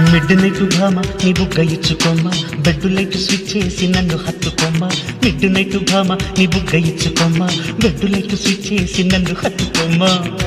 Mid night భామ నీ బుగ్గ ఇచ్చుకోమ్మ బెడ్ లైట్ స్విచ్ చేసి నన్ను హత్తుకోమ్మ మిడ్ నైట్ భామ నీ బుగ్గ ఇచ్చుకోమ్మ బెడ్ లైట్ స్విచ్ చేసి నన్ను హత్తుకోమ్మ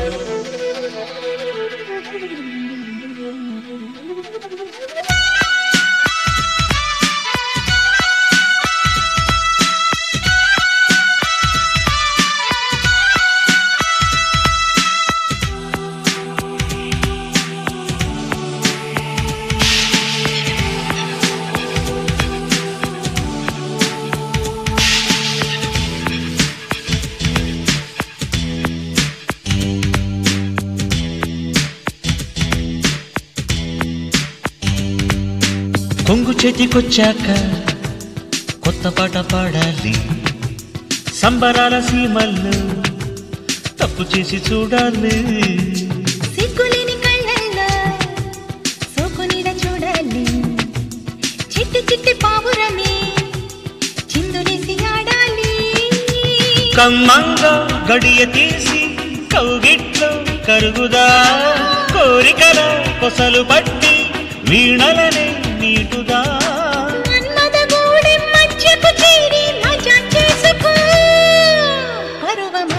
కొంగు చేతికొచ్చాక కొత్త పాట పాడాలి సంబరాల సీమల్లో తప్పు చేసి చూడాలి సిగ్గులేని కళ్ళల్లో సోకు నీడ చూడాలి చిట్టి చిట్టి పావురమే చిందులేసి ఆడాలి కమ్మంగా గడియ తీసి కౌగిట్లో కరుగుదా కోరికల కొసలు పట్టి వీణలనే నీటుదా మన్మథ గూడెం మధ్యకు చేరి మజా చేసుకో పరువమా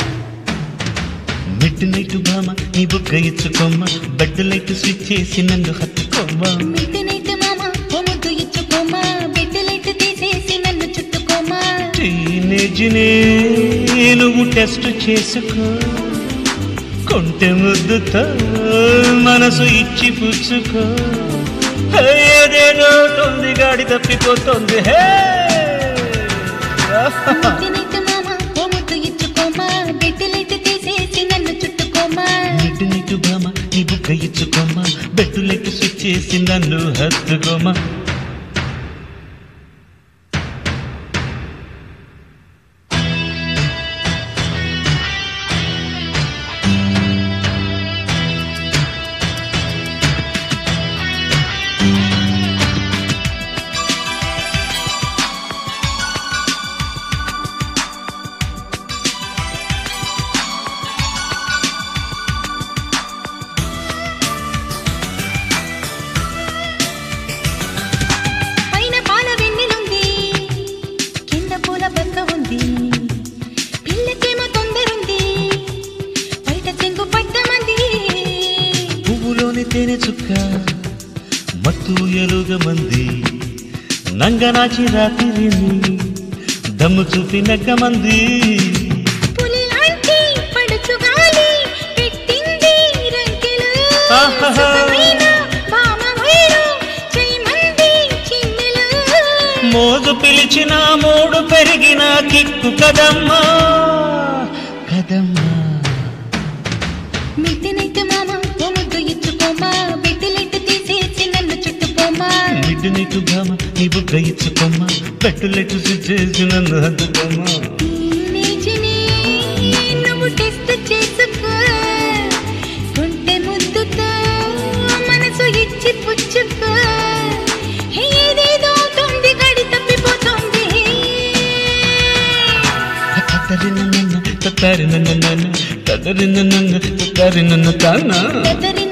మిడ్ నైట్ భామ నీ బుగ్గ ఇచ్చుకోమ్మ బెడ్ లైట్ స్విచ్ చేసి నన్ను హత్తుకోమ్మ మిడ్ నైట్ మామ ఓ ముద్దు ఇచ్చుకోమా బెడ్ లైట్ తీసేసి నన్ను చుట్టుకోమా టీనేజ్ నువ్వు టెస్ట్ చేసుకో కొంటె ముద్దుతో మనసు ఇచ్చి పుచ్చుకో హే, ఏదేదో తొంది గాడి తప్పిపోతుంది హే మిడ్ నైట్ మామ ఓ ముద్దు ఇచ్చుకోమా బెడ్ లైట్ తీసేసి నన్ను చుట్టుకోమా మిడ్ నైట్ భామ నీ బుగ్గ ఇచ్చుకోమ్మ బెడ్ లైట్ స్విచ్ చేసి నన్ను హత్తుకోమా పైన పాల వెన్నెలుంది కింద పూల బక్క ఉంది పిల్లకేమో తొందరుంది బయట చెంగు పట్టమంది పువ్వులోని తేనె చుక్క మత్తు ఎలుగ మంది నంగనాచి రాత్రిని దమ్ము చూపి నగ్గమంది పులి లాంటి పడుచు గాలి పెట్టింది రంకెలు ఆహాహా. సుఖమైన భామ వైరు చేయమంది చిన్నెలు మోజు పిలిచిన మూడు పెరిగిన కిక్కు కదమ్మా కదమ్మా మిడ్డనైతే మామ ఓ ముద్దు ఇచ్చుకోమా బిడ్డలెట్టు తీసేసి నన్ను చుట్టుకోమా మిడ్డు నీకు భామ నీ బుగ్గ ఇచ్చుకోమ్మా పెట్టులెట్టు చేసి నన్ను హద్దుకోమ్మా టీనేజ్ని నువ్వు టెస్ట్ చేసుకో గుంటె ముద్దుతో మనసు ఇచ్చి పుచ్చుకో ఏదేదో అవుతుంది గడి తప్పిపోతుంది తత్తరి నన్న తత్తరి నన్న తత్తరి నన్న తత్తరి నన్న తానా కదరి